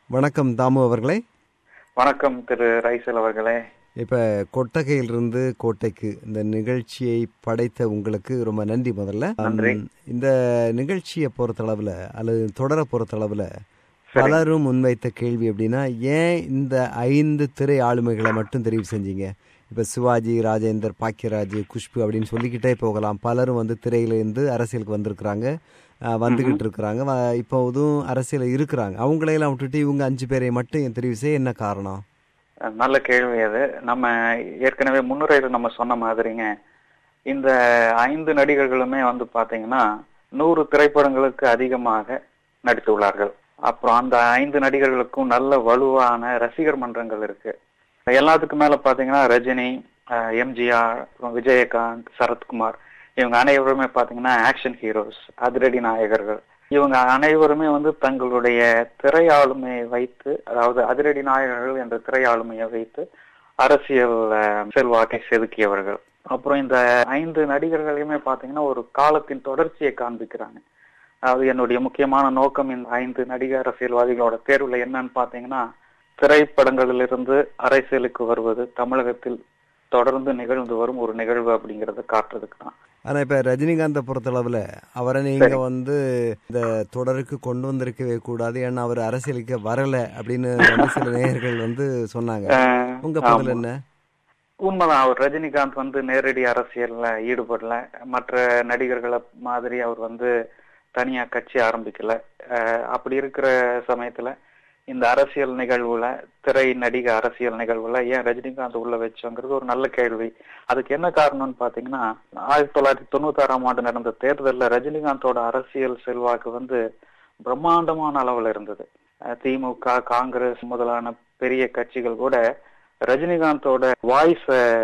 வணக்கம் தாமு அவர்களே வணக்கம் திரு ரைசல் அவர்களே இப்போ கொட்டகையிலிருந்து கோட்டைக்கு இந்த நிகழ்ச்சியை படைத்த உங்களுக்கு ரொம்ப நன்றி முதல்ல நன்றி. உம், இந்த நிகழ்ச்சியை பொறுத்தளவில் அல்லது தொடர பொறுத்தளவில் பலரும் முன்வைத்த கேள்வி அப்படின்னா ஏன் இந்த ஐந்து திரை ஆளுமைகளை மட்டும் தெரிவு செஞ்சீங்க இப்போ சிவாஜி ராஜேந்தர் பாக்கியராஜ் குஷ்பு அப்படின்னு சொல்லிக்கிட்டே போகலாம் பலரும் வந்து திரையிலேருந்து அரசியலுக்கு வந்திருக்கிறாங்க அஹ், வந்துகிட்டு இருக்கிறாங்க வ- இப்போ இதுவும் அரசியலில் இருக்கிறாங்க அவங்களையெல்லாம் விட்டுட்டு இவங்க அஞ்சு பேரை மட்டும் ஏன் தெரிவு செய்ய என்ன காரணம் நல்ல கேள்வி அது நம்ம ஏற்கனவே முன்னுரையில் நம்ம சொன்ன மாதிரிங்க இந்த ஐந்து நடிகர்களுமே வந்து பாத்தீங்கன்னா நூறு திரைப்படங்களுக்கு அதிகமாக நடித்துள்ளார்கள் அப்புறம் அந்த ஐந்து நடிகர்களுக்கும் நல்ல வலுவான ரசிகர் மன்றங்கள் இருக்கு எல்லாத்துக்கும் மேல பாத்தீங்கன்னா ரஜினி அஹ், எம்ஜிஆர் அப்புறம் விஜயகாந்த் சரத்குமார் இவங்க அனைவருமே பாத்தீங்கன்னா ஆக்ஷன் ஹீரோஸ் அதிரடி நாயகர்கள் இவங்க அனைவருமே வந்து தங்களுடைய திரை ஆளுமையை வைத்து அதாவது அதிரடி நாயகர்கள் என்ற திரை ஆளுமையை வைத்து அரசியல் அஹ், செல்வாக்கை செதுக்கியவர்கள் அப்புறம் இந்த ஐந்து நடிகர்களையுமே பாத்தீங்கன்னா ஒரு காலத்தின் தொடர்ச்சியை காண்பிக்கிறாங்க அதாவது என்னுடைய முக்கியமான நோக்கம் இந்த ஐந்து நடிக அரசியல்வாதிகளோட தேர்வுல என்னன்னு பாத்தீங்கன்னா திரைப்படங்களிலிருந்து அரசியலுக்கு வருவது தமிழகத்தில் தொடர்ந்து நிகழ்ந்து வரும் ஒரு நிகழ்வு அப்படிங்கறத காட்டுறதுக்கு தான் ஆனா இப்ப ரஜினிகாந்தை பொறுத்தளவுல அவரை நீங்க வந்து இந்த தொடருக்கு கொண்டு வந்திருக்கவே கூடாது ஏன்னா அவர் அரசியலுக்கு வரல அப்படின்னு வந்து சில நேயர்கள் வந்து சொன்னாங்க அஹ், உங்க ஆமா. பதில் என்ன உண்மைதான் அவர் ரஜினிகாந்த் வந்து நேரடி அரசியல்ல ஈடுபடல மற்ற நடிகர்களை மாதிரி அவர் வந்து தனியா கட்சி ஆரம்பிக்கல அஹ் அப்படி இருக்கிற சமயத்துல இந்த அரசியல் நிகழ்வுல திரை நடிக அரசியல் நிகழ்வுல ஏன் ரஜினிகாந்த் உள்ள வச்சோங்கிறது ஒரு நல்ல கேள்வி அதுக்கு என்ன காரணம்னு பாத்தீங்கன்னா ஆயிரத்தி தொள்ளாயிரத்தி தொண்ணூத்தி ஆறாம் ஆண்டு நடந்த தேர்தல்ல ரஜினிகாந்தோட அரசியல் செல்வாக்கு வந்து பிரம்மாண்டமான அளவுல இருந்தது அஹ் திமுக காங்கிரஸ் முதலான பெரிய கட்சிகள் கூட ரஜினிகாந்தோட வாய்ஸ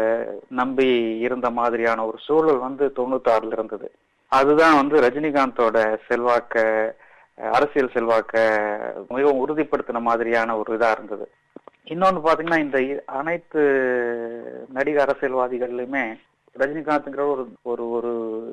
நம்பி இருந்த மாதிரியான ஒரு சூழல் வந்து தொண்ணூத்தி ஆறுல இருந்தது அதுதான் வந்து ரஜினிகாந்தோட செல்வாக்க அஹ் அரசியல் செல்வாக்க மிகவும் உறுதிப்படுத்தின மாதிரியான ஒரு இதா இருந்தது இன்னொன்னு பாத்தீங்கன்னா இந்த இ- அனைத்து நடிக அரசியல்வாதிகள்லயுமே ரஜினிகாந்த்ங்கிற ஒரு ஒரு ஒரு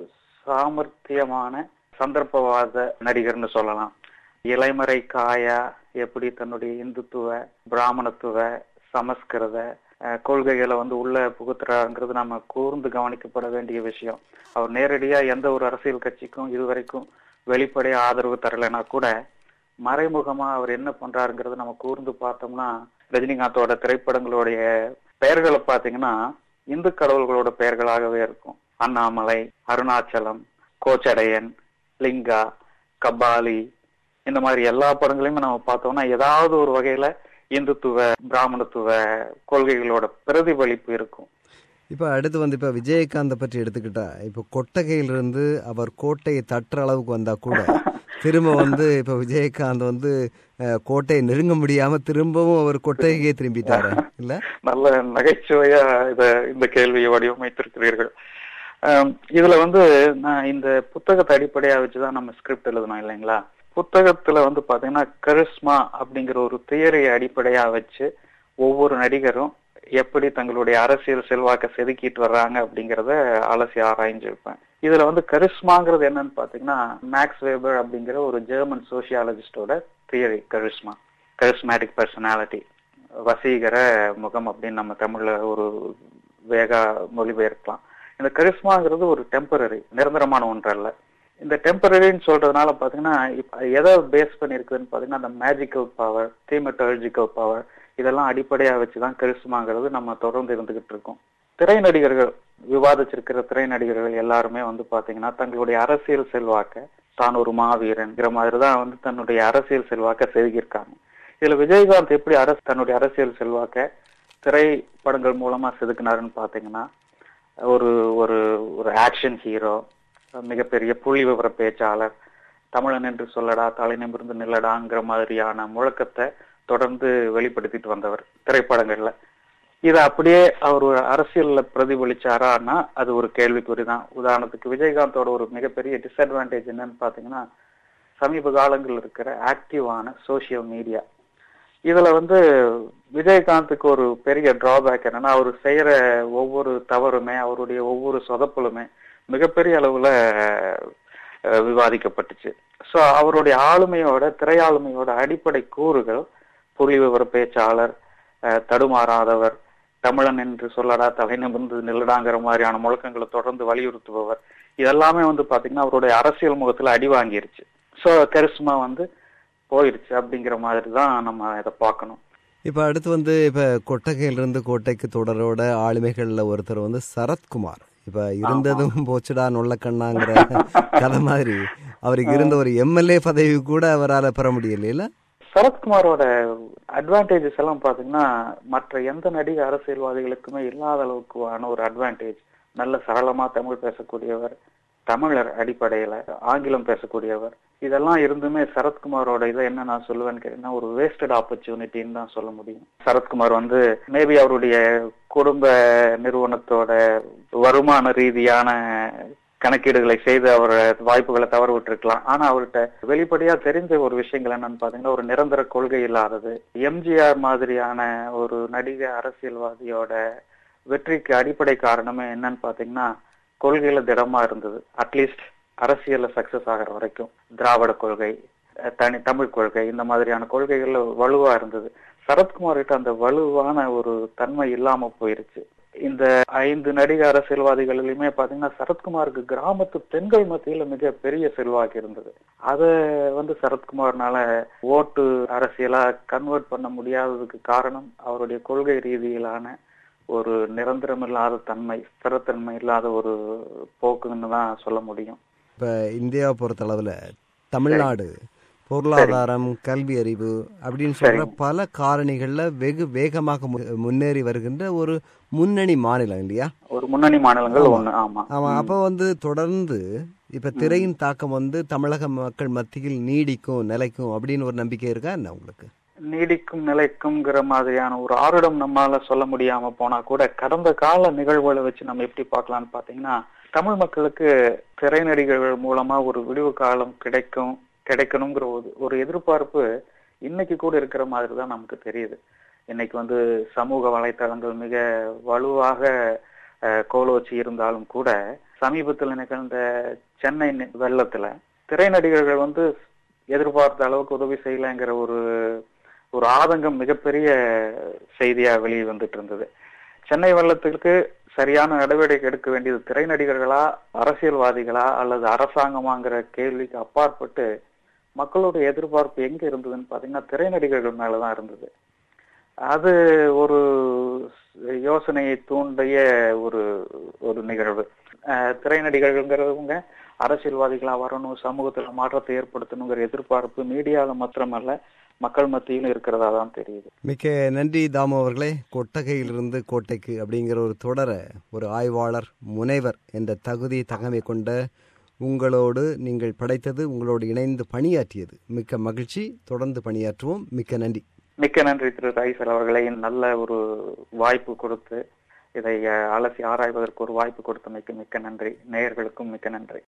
சாமர்த்தியமான சந்தர்ப்பவாத நடிகர்னு சொல்லலாம் இலைமறை காயா எப்படி தன்னுடைய இந்துத்துவ பிராமணத்துவ சமஸ்கிருத அஹ், கொள்கைகளை வந்து உள்ள புகுத்துறாங்கிறது நம்ம கூர்ந்து கவனிக்கப்பட வேண்டிய விஷயம் அவர் நேரடியா எந்த ஒரு அரசியல் கட்சிக்கும் இதுவரைக்கும் வெளிப்படையா ஆதரவு தரலைன்னா கூட மறைமுகமா அவர் என்ன பண்றாருங்கிறது நம்ம கூர்ந்து பார்த்தோம்னா ரஜினிகாந்தோட திரைப்படங்களுடைய பெயர்களை பார்த்தீங்கன்னா இந்து கடவுள்களோட பெயர்களாகவே இருக்கும் அண்ணாமலை அருணாச்சலம் கோச்சடையன் லிங்கா கபாலி இந்த மாதிரி எல்லா படங்களையுமே நம்ம பார்த்தோம்னா ஏதாவது ஒரு வகையில இந்துத்துவ பிராமணத்துவ கொள்கைகளோட பிரதிபலிப்பு இருக்கும் இப்ப அடுத்து வந்து இப்ப விஜயகாந்தை பற்றி எடுத்துக்கிட்டா இப்ப கொட்டகையிலிருந்து அவர் கோட்டையை தட்டுற அளவுக்கு வந்தா கூட திரும்ப வந்து இப்ப விஜயகாந்த் வந்து அஹ், கோட்டையை நெருங்க முடியாம திரும்பவும் அவர் கொட்டகையே திரும்பிட்டாரு இல்ல நல்ல நகைச்சுவையா இத இந்த கேள்வியை வடிவமைத்திருக்கிறீர்கள் ஆம், இதுல வந்து நான் இந்த புத்தகத்தை அடிப்படையா வச்சுதான் நம்ம ஸ்கிரிப்ட் எழுதணும் இல்லைங்களா புத்தகத்துல வந்து பாத்தீங்கன்னா கரிஸ்மா அப்படிங்கிற ஒரு தியரியை அடிப்படையா வச்சு ஒவ்வொரு நடிகரும் எப்படி தங்களுடைய அரசியல் செல்வாக்க செதுக்கிட்டு வர்றாங்க அப்படிங்கறத அலசி ஆராய்ஞ்சிருப்பேன் இதுல வந்து கரிஸ்மாங்கிறது என்னன்னு பாத்தீங்கன்னா மேக்ஸ் வேபர் அப்படிங்கிற ஒரு ஜெர்மன் சோசியாலஜிஸ்டோட தியரி கரிஸ்மா கரிஸ்மேட்டிக் பர்சனாலிட்டி வசீகர முகம் அப்படின்னு நம்ம தமிழ்ல ஒரு வேகா மொழிபெயர்க்கலாம் இந்த கரிஸ்மாங்கிறது ஒரு டெம்பரரி நிரந்தரமான ஒன்று அல்ல இந்த டெம்பரரின்னு சொல்றதுனால பாத்தீங்கன்னா இப்ப எதை பேஸ் பண்ணிருக்குதுன்னு பாத்தீங்கன்னா அந்த மேஜிக்கல் பவர் தீமெட்டாலஜிக்கல் பவர் இதெல்லாம் அடிப்படையா வச்சுதான் கரிஸ்மாங்கிறது நம்ம தொடர்ந்து இருந்துகிட்டு இருக்கோம் திரை நடிகர்கள் விவாதிச்சிருக்கிற திரை நடிகர்கள் எல்லாருமே வந்து பாத்தீங்கன்னா தங்களுடைய அரசியல் செல்வாக்க தான் ஒரு மாவீரன்ங்கிற மாதிரி தான் வந்து தன்னுடைய அரசியல் செல்வாக்க செதுக்கியிருக்காங்க இதுல விஜயகாந்த் எப்படி அரசு தன்னுடைய அரசியல் செல்வாக்க திரைப்படங்கள் மூலமா செதுக்கினாருன்னு பாத்தீங்கன்னா ஒரு ஒரு ஒரு ஆக்ஷன் ஹீரோ மிகப்பெரிய புள்ளி விவர பேச்சாளர் தமிழன் என்று சொல்லடா தலை நிமிர்ந்து நில்லடாங்கிற மாதிரியான முழக்கத்தை தொடர்ந்து வெளிப்படுத்திட்டு வந்தவர் திரைப்படங்கள்ல இதை அப்படியே அவர் ஒரு அரசியல்ல பிரதிபலிச்சாரான்னா அது ஒரு கேள்விக்குறி தான் உதாரணத்துக்கு விஜயகாந்தோட ஒரு மிகப்பெரிய டிஸ்அட்வான்டேஜ் என்னன்னு பாத்தீங்கன்னா சமீப காலங்கள் இருக்கிற ஆக்டிவான சோசியல் மீடியா இதுல வந்து விஜயகாந்துக்கு ஒரு பெரிய டிராபேக் என்னன்னா அவர் செய்யற ஒவ்வொரு தவறுமே அவருடைய ஒவ்வொரு சொதப்பலுமே மிகப்பெரிய அளவுல அஹ், விவாதிக்கப்பட்டுச்சு சோ அவருடைய ஆளுமையோட திரையாளுமையோட அடிப்படை கூறுகள் புள்ளி விவர பேச்சாளர் அஹ், தடுமாறாதவர் தமிழன் என்று சொல்லடா தலை நிமிர்ந்து நில்லடாங்கிற மாதிரியான முழக்கங்களை தொடர்ந்து வலியுறுத்துபவர் இதெல்லாமே வந்து பாத்தீங்கன்னா அவருடைய அரசியல் முகத்துல அடி வாங்கிருச்சு சோ கரிஸ்மா வந்து போயிருச்சு அப்படிங்கிற மாதிரி தான் நம்ம இதை பார்க்கணும் இப்போ அடுத்து வந்து இப்போ கொட்டகையிலிருந்து கோட்டைக்கு தொடரோட ஆளுமைகளில் ஒருத்தர் வந்து சரத்குமார் இப்போ இருந்ததும் போச்சுடா நொல்லக்கண்ணாங்கிற கதை மாதிரி அவருக்கு இருந்த ஒரு எம்எல்ஏ பதவி கூட அவரால் பெற முடியல சரத்குமாரோட அட்வான்டேஜஸ் எல்லாம் பாத்தீங்கன்னா மற்ற எந்த நடிக அரசியல்வாதிகளுக்குமே இல்லாத அளவுக்கான ஒரு அட்வான்டேஜ் நல்ல சரளமா தமிழ் பேசக்கூடியவர் தமிழர் அடிப்படையில ஆங்கிலம் பேசக்கூடியவர் இதெல்லாம் இருந்துமே சரத்குமாரோட இதை என்ன நான் சொல்லுவேன்னு கேட்டீங்கன்னா ஒரு வேஸ்டட் ஆப்பர்ச்சுனிட்டின்னு தான் சொல்ல முடியும் சரத்குமார் வந்து மேபி அவருடைய குடும்ப நிறுவனத்தோட வருமான ரீதியான கணக்கீடுகளை செய்து அவர் வாய்ப்புகளை தவற விட்டுருக்கலாம் ஆனா அவர்கிட்ட வெளிப்படையா தெரிஞ்ச ஒரு விஷயங்கள் என்னன்னு பாத்தீங்கன்னா ஒரு நிரந்தர கொள்கை இல்லாதது எம்ஜிஆர் மாதிரியான ஒரு நடிகை அரசியல்வாதியோட வெற்றிக்கு அடிப்படை காரணமே என்னன்னு பாத்தீங்கன்னா கொள்கையில திடமா இருந்தது அட்லீஸ்ட் அரசியல்ல சக்சஸ் ஆகிற வரைக்கும் திராவிட கொள்கை அஹ் தனி தமிழ் கொள்கை இந்த மாதிரியான கொள்கைகள்ல வலுவா இருந்தது சரத்குமார் கிட்ட அந்த வலுவான ஒரு தன்மை இல்லாம போயிருச்சு இந்த ஐந்து நடிக அரசியல்வாதிகளிலுமே பாத்தீங்கன்னா சரத்குமாருக்கு கிராமத்து பெண்கள் மத்தியில மிக பெரிய செல்வாக்கு இருந்தது அத வந்து சரத்குமார்னால ஓட்டு அரசியலா கன்வெர்ட் பண்ண முடியாததுக்கு காரணம் அவருடைய கொள்கை ரீதியிலான ஒரு நிரந்தரம் இல்லாத தன்மை ஸ்திரத்தன்மை இல்லாத ஒரு போக்குன்னு தான் சொல்ல முடியும் இப்போ இந்தியாவை பொறுத்தளவில் தமிழ்நாடு பொருளாதாரம் கல்வி அறிவு அப்படின்னு சொல்ற பல காரணிகள்ல வெகு வேகமாக மு- முன்னேறி வருகின்ற ஒரு முன்னணி மாநிலம் இல்லையா ஒரு முன்னணி மாநிலங்கள் ஒண்ணு ஆமா ஆமா அப்போ வந்து தொடர்ந்து இப்ப திரையின் தாக்கம் வந்து தமிழக மக்கள் மத்தியில் நீடிக்கும் நிலைக்கும் அப்படின்னு ஒரு நம்பிக்கை இருக்கா என்ன உங்களுக்கு நீடிக்கும் நிலைக்கும்ங்கிற மாதிரியான ஒரு ஆருடம் நம்மால சொல்ல முடியாம போனா கூட கடந்த கால நிகழ்வுகளை வச்சு நம்ம எப்படி பார்க்கலாம்னு பாத்தீங்கன்னா தமிழ் மக்களுக்கு திரை நடிகர்கள் மூலமா ஒரு விடிவு காலம் கிடைக்கும் கிடைக்கணுங்கிற ஒரு ஒரு எதிர்பார்ப்பு இன்னைக்கு கூட இருக்கிற மாதிரி தான் நமக்கு தெரியுது இன்னைக்கு வந்து சமூக வலைத்தளங்கள் மிக வலுவாக அஹ், கோலோச்சி இருந்தாலும் கூட சமீபத்தில் நிகழ்ந்த சென்னை நி- வெள்ளத்துல திரை நடிகர்கள் வந்து எதிர்பார்த்த அளவுக்கு உதவி செய்யலைங்கிற ஒரு ஒரு ஆதங்கம் மிகப்பெரிய செய்தியா வெளியே வந்துட்டு இருந்தது சென்னை வெள்ளத்துக்கு சரியான நடவடிக்கை எடுக்க வேண்டியது திரை நடிகர்களா அரசியல்வாதிகளா அல்லது அரசாங்கமாங்கிற கேள்விக்கு அப்பாற்பட்டு மக்களுடைய எதிர்பார்ப்பு எங்க இருந்ததுன்னு பாத்தீங்கன்னா திரை நடிகர்கள் மேலதான் இருந்தது அது ஒரு யோசனையை தூண்டிய ஒரு ஒரு நிகழ்வு அஹ், திரை நடிகர்கள்ங்கிறவங்க அரசியல்வாதிகளா வரணும் சமூகத்துல மாற்றத்தை ஏற்படுத்தணுங்கிற எதிர்பார்ப்பு மீடியால மாத்திரமல்ல மக்கள் மத்தியிலும் இருக்கிறதா தான் தெரியுது மிக்க நன்றி தாமு அவர்களே கொட்டகையிலிருந்து கோட்டைக்கு அப்படிங்கிற ஒரு தொடரை ஒரு ஆய்வாளர் முனைவர் என்ற தகுதி தகமை கொண்ட உங்களோடு நீங்கள் படைத்தது உங்களோடு இணைந்து பணியாற்றியது மிக்க மகிழ்ச்சி தொடர்ந்து பணியாற்றுவோம் மிக்க நன்றி மிக்க நன்றி திரு ரைசல் அவர்களை நல்ல ஒரு வாய்ப்பு கொடுத்து இதை அஹ், அலசி ஆராய்வதற்கு ஒரு வாய்ப்பு கொடுத்தமைக்கு மிக்க நன்றி நேயர்களுக்கும் மிக்க நன்றி